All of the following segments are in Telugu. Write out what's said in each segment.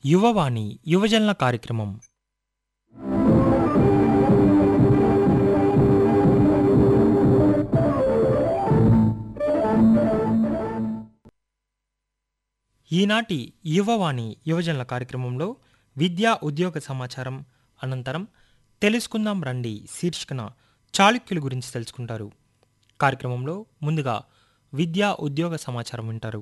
యువవాణి యువజనుల కార్యక్రమం ఈనాటి యువవాణి యువజనుల కార్యక్రమంలో విద్యా ఉద్యోగ సమాచారం అనంతరం తెలుసుకుందాం రండి శీర్షికన చాళుక్యుల గురించి తెలుసుకుంటారు కార్యక్రమంలో ముందుగా విద్యా ఉద్యోగ సమాచారం వింటారు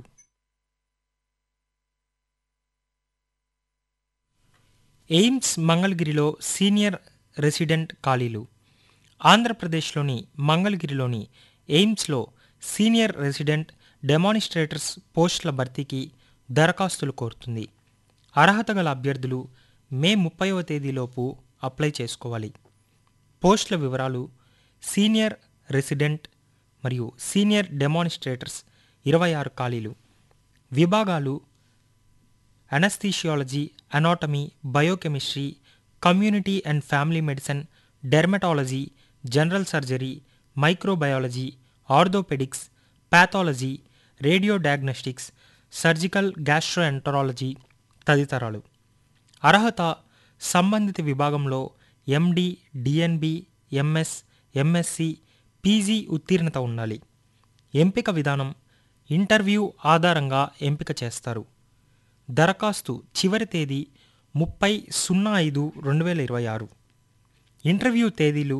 ఎయిమ్స్ మంగళగిరిలో సీనియర్ రెసిడెంట్ ఖాళీలు ఆంధ్రప్రదేశ్లోని మంగళగిరిలోని ఎయిమ్స్లో సీనియర్ రెసిడెంట్ డెమానిస్ట్రేటర్స్ పోస్టుల భర్తీకి దరఖాస్తులు కోరుతుంది అర్హత గల అభ్యర్థులు మే ముప్పైవ తేదీలోపు అప్లై చేసుకోవాలి పోస్టుల వివరాలు సీనియర్ రెసిడెంట్ మరియు సీనియర్ డెమానిస్ట్రేటర్స్ ఇరవై ఆరు ఖాళీలు విభాగాలు anaesthesiology anatomy biochemistry community and family medicine dermatology general surgery microbiology orthopaedics pathology radio diagnostics surgical gastroenterology తదితరాలు అర్హత సంబంధిత విభాగంలో MD DNB MS MSc PG ఉత్తీర్ణత ఉండాలి ఎంపిక విధానం ఇంటర్వ్యూ ఆధారంగా ఎంపిక చేస్తారు దరఖాస్తు చివరి తేదీ ముప్పై సున్నా ఐదు రెండు వేల ఇరవై ఆరు ఇంటర్వ్యూ తేదీలు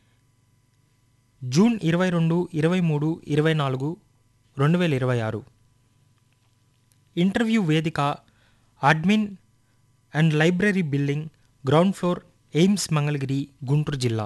జూన్ ఇరవై రెండు ఇరవై మూడు ఇరవై నాలుగు రెండు వేల ఇరవై ఆరు ఇంటర్వ్యూ వేదిక admin and library building ground floor AIIMS Mangalagiri Guntur జిల్లా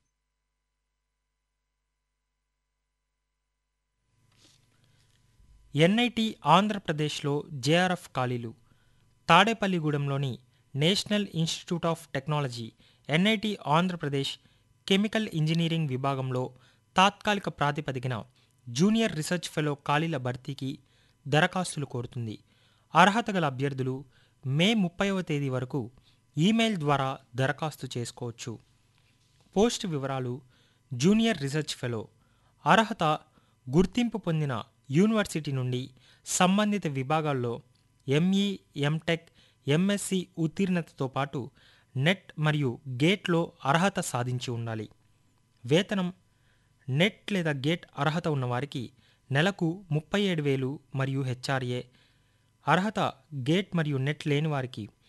ఎన్ఐటి ఆంధ్రప్రదేశ్లో జేఆర్ఎఫ్ ఖాళీలు తాడేపల్లిగూడెంలోని national institute of technology NIT Andhra Pradesh chemical engineering విభాగంలో తాత్కాలిక ప్రాతిపదికన జూనియర్ రీసెర్చ్ ఫెలో ఖాళీల భర్తీకి దరఖాస్తులు కోరుతుంది అర్హత గల అభ్యర్థులు మే ముప్పైవ తేదీ వరకు ఈమెయిల్ ద్వారా దరఖాస్తు చేసుకోవచ్చు పోస్ట్ వివరాలు జూనియర్ రీసెర్చ్ ఫెలో అర్హత గుర్తింపు పొందిన యూనివర్సిటీ నుండి సంబంధిత విభాగాల్లో ఎంఈ ఎంటెక్ ఎంఎస్సి ఉత్తీర్ణతతో పాటు నెట్ మరియు గేట్లో అర్హత సాధించి ఉండాలి వేతనం నెట్ లేదా గేట్ అర్హత ఉన్నవారికి నెలకు ముప్పై ఏడు వేలు మరియు హెచ్ఆర్ఏ అర్హత గేట్ మరియు నెట్ లేని వారికి